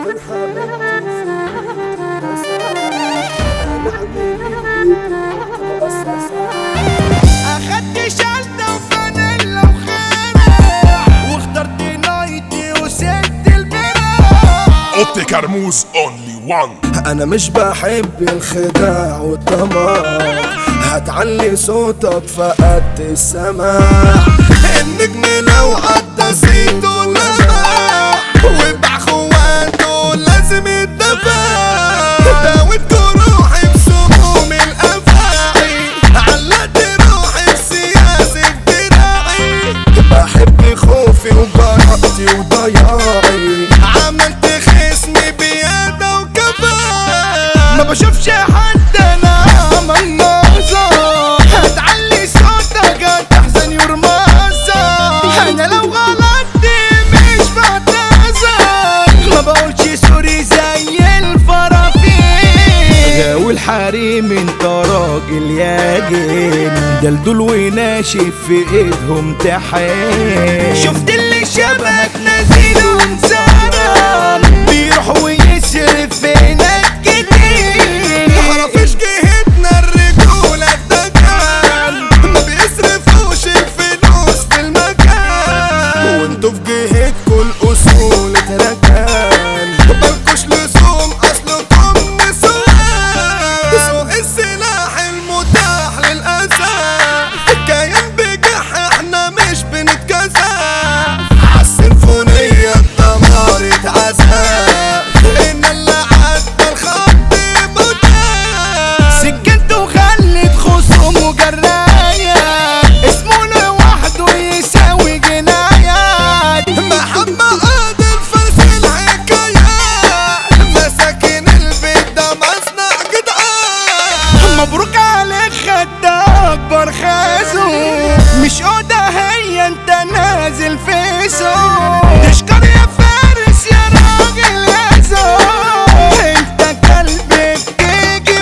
سلطان حبيبتي اخدت شلتة وفانيلا وخيرة واخترت نايتي وسبت البرا اوتي كرموز اونلي وان انا مش بحب الخداع والطمع هتعلي صوتك فقدت السماع النجم لو عدى سيده لمع وبع خواته لازم يدفع داوت روحي بسموم الافاعي علقت روحي بسياسة دراعي بحب خوفي وجرأتي وضياعي عملت خصمي بيادة وكفاءة ما بشوفش حد انا عمل نظر هتعلي صوتك هتحزن يرمزة انا لو غلطت مش بعتذر ما بقولش سوري زي الفرافيل والحريم انت راجل ياجن دلدول وناشف في ايدهم تحين شفت اللي شبهك نازل وانسان بيروح ويسرف فينك كتير معرفش جهتنا الرجولة الدكان ما بيصرفوش الفلوس في المكان وانتوا في جهتكوا الاصول تركان مالكوش لزوم اصلكم نسوان سوق السلاح المتاح للاسف كيان بجح احنا مش بنتكسف عالسيمفونية الدمار اتعزف ان اللي عدى الخط متاح سكنته وخلت خصومه جراية اسمه لوحده يساوي جنايات محمد قادر فرس الحكايات مساكن البيت ده مصنع جدعان مبروك عليك خد اكبر خازو مش اوضه هي انت نازل فيسو تشكر يا فارس يا راجل يا زول انت قلبك تيجي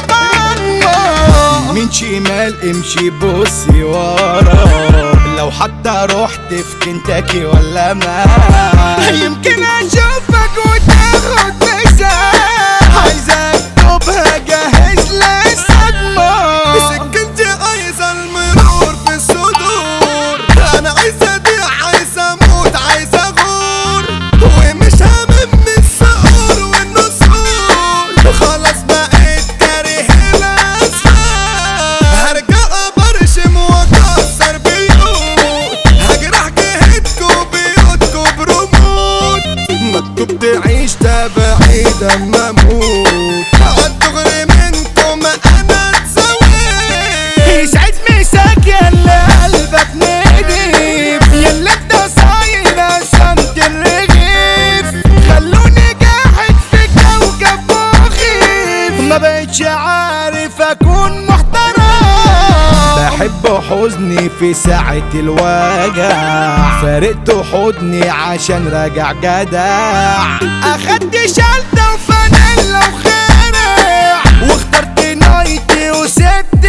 بانو من شمال امشي بصي ورا لو حتى رحت في كنتاكي ولا ما يمكن اشوفك وتاخد مساحة عايز اكتبها جاهز للصدمة سكنتي عايزة المرور في الصدور انا عايز اديع عايز اموت عايز اغور ومش هممني السعور والنسور خلاص بقيت كاره الاسفل هرجع برشم واكسر بيوت هجرح جهتكو بيوتكو برموت مكتوب تعيش تبعيد اما اموت هتغري منكم انا اتسويت يسعد مساك يلا قلبك نضيف يلا انت صاير عشان الرغيف خلوني قاعد في كوكب مخيف ما بقتش عارف اكون محترم بحب حزني في ساعة الوجع فارقت حضني عشان راجع جدع اخدت شلتة وفانيلا وخرع واخترت نايتي وسبت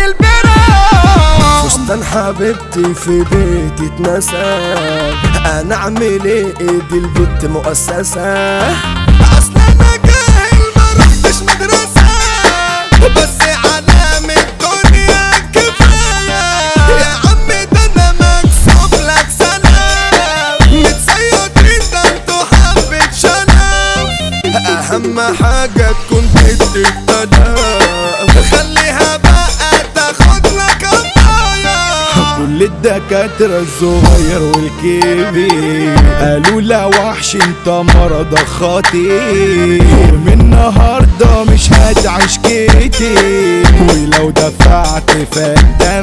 البرا فستان حبيبتي في بيتي اتنسى انا اعمل ايه ايدي البت مؤسسة اصل انا جاهل ما رحتش مدرسة بس علام الدنيا كفاية يا عم ده انا مكسوب لك سلام متصيدين ده انتوا حبة شلام اهم حاجة تكون بنت التدام خليها بقى تاخد لك قضايا كل الدكاترة الصغير والكبير قالوا لا وحش انت مرضى خطير من النهاردة مش هتعيش كتير ولو دفعت فالدم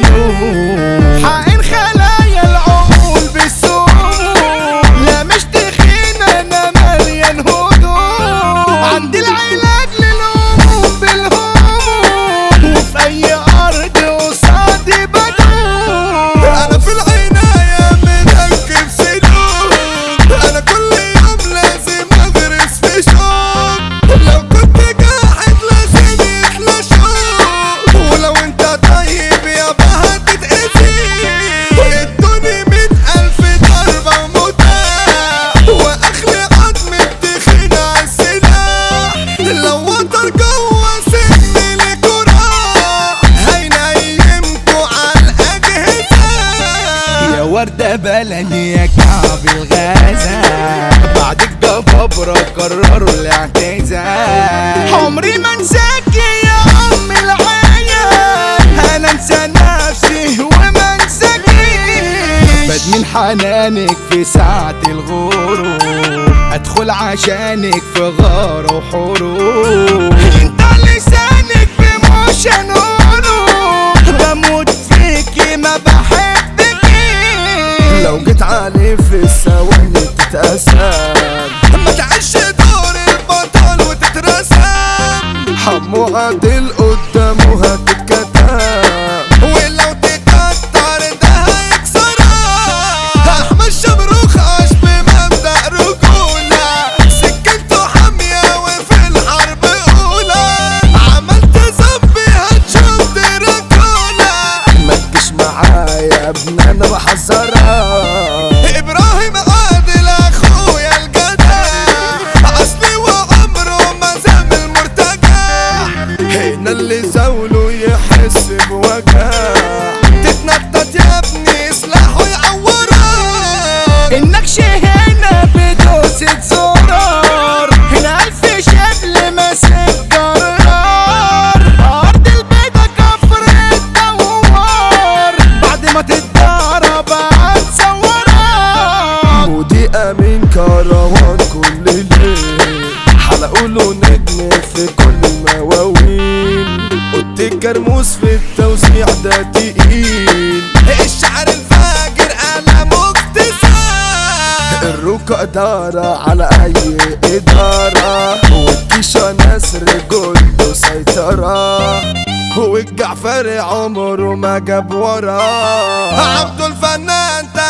فلوس حقن خلايا العقول بالسوق لا مش تخين انا مليان هدوء عندي العلاج للهموم بالهموم وفي اي ارض قصادي بدوم انا في العناية مركب سلوك انا كل يوم لازم اغرس في شوك لو كنت جاحد لازم يحلى شوك ولو انت طيب يابا هتتأذي ده بلدي يا كعب الغازة بعد الجبابرة قرروا الاعتزال عمري ما انساك يا ام العيال انا انسى نفسي وما انساكيش بدمن حنانك في ساعة الغروب ادخل عشانك في غارة وحروب انت لسانك بموشن هروب بموت فيكي ما بحبكيش لو جيت عليه في الثواني تتأثر ما تعيش دور البطل وتترسم حمو عادل قدامه هتتكتم ولو تكتر ده هيكسرها احمد شمروخ عاش بمبدأ رجولة سكنته حامية وفي الحرب اولى عملت ذنبي هتشوف رجولة ما تجيش معايا يا ابن انا بحذرك ابراهيم عادل اخويا الجدع اصلي وعمره ما زال مرتجع هنا اللي زاوله يحس بوجع تتنطط يا ابني سلاحه يعورك النكش هنا بدوسة زرار هنا ألف شبل ماسك جرار أرض البيضة كفر الدوار بعد ما تتضرب هتصورك مودي امين كروان كل ليل حلقوا له نجم في كل المواويل قلت الكرموس في التوزيع ده تقيل الشعر الفاجر أنا مكتسب الركع دارة على اي ادارة والكيشة ناس رجولته سيطرة والجعفري عمره ما جاب وراه عبد الفنان